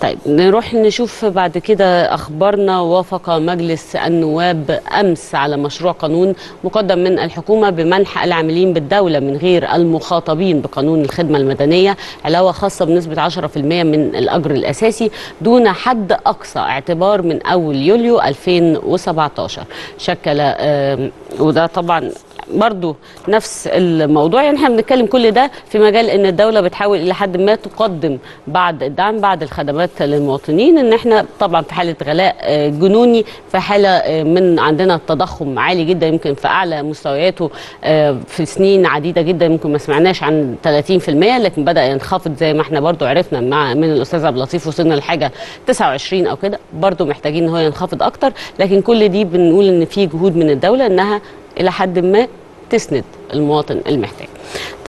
طيب نروح نشوف بعد كده اخبارنا وافق مجلس النواب امس على مشروع قانون مقدم من الحكومه بمنح العاملين بالدوله من غير المخاطبين بقانون الخدمه المدنيه علاوه خاصه بنسبه 10% من الاجر الاساسي دون حد اقصى اعتبار من اول يوليو 2017 شكل آم، وده طبعا برضو نفس الموضوع يعني احنا بنتكلم كل ده في مجال ان الدوله بتحاول الى حد ما تقدم بعد الدعم بعد الخدمات للمواطنين ان احنا طبعا في حاله غلاء آه، جنوني في حاله آه، من عندنا تضخم عالي جدا يمكن في اعلى مستوياته آه، في سنين عديده جدا يمكن ما سمعناش عن 30% لكن بدا ينخفض زي ما احنا برضو عرفنا مع من الاستاذ عبد اللطيف وصلنا لحاجه 29 او كده برضو محتاجين ان هو ينخفض اكتر لكن كل دي بنقول ان في جهود من الدوله انها الى حد ما تسند المواطن المحتاج